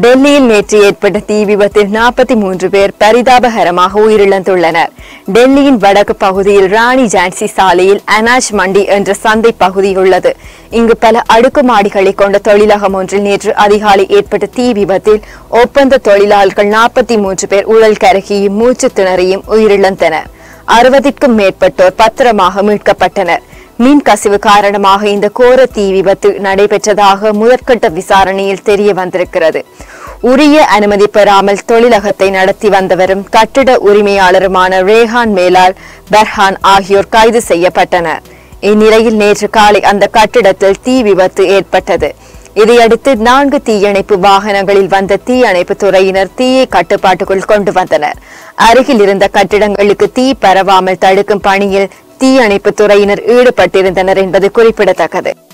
டெல்லியில் நேற்று ஏற்பட்ட தீ விபத்தில் நாற்பத்தி மூன்று பேர் பரிதாபகரமாக உயிரிழந்துள்ளனர் டெல்லியின் வடக்கு பகுதியில் ராணி ஜான்சி சாலையில் அனாஜ் மண்டி என்ற சந்தை பகுதி உள்ளது இங்கு பல அடுக்குமாடிகளை கொண்ட தொழிலகம் ஒன்றில் நேற்று அதிகாலை ஏற்பட்ட தீ விபத்தில் ஒப்பந்த தொழிலாளர்கள் நாற்பத்தி மூன்று பேர் உடல் கருகியும் மூச்சு திணறியும் உயிரிழந்தனர் அறுபதிற்கும் மேற்பட்டோர் பத்திரமாக மீட்கப்பட்டனர் மின் கசிவு காரணமாக இந்த கோர தீ விபத்து நடைபெற்றதாக முதற்கட்ட விசாரணையில் தெரிய வந்திருக்கிறது உரிய அனுமதி பெறாமல் தொழிலகத்தை நடத்தி வந்தவரும் கட்டிட உரிமையாளருமான ரேஹான் மேலால் பெர்ஹான் ஆகியோர் கைது செய்யப்பட்டனர் இந்நிலையில் நேற்று காலை அந்த கட்டிடத்தில் தீ விபத்து ஏற்பட்டது இதையடுத்து நான்கு தீயணைப்பு வாகனங்களில் வந்த தீயணைப்பு துறையினர் தீயை கட்டுப்பாட்டுக்குள் கொண்டு வந்தனர் அருகில் இருந்த கட்டிடங்களுக்கு தீ பரவாமல் தடுக்கும் பணியில் தீயணைப்பு துறையினர் ஈடுபட்டிருந்தனர் என்பது குறிப்பிடத்தக்கது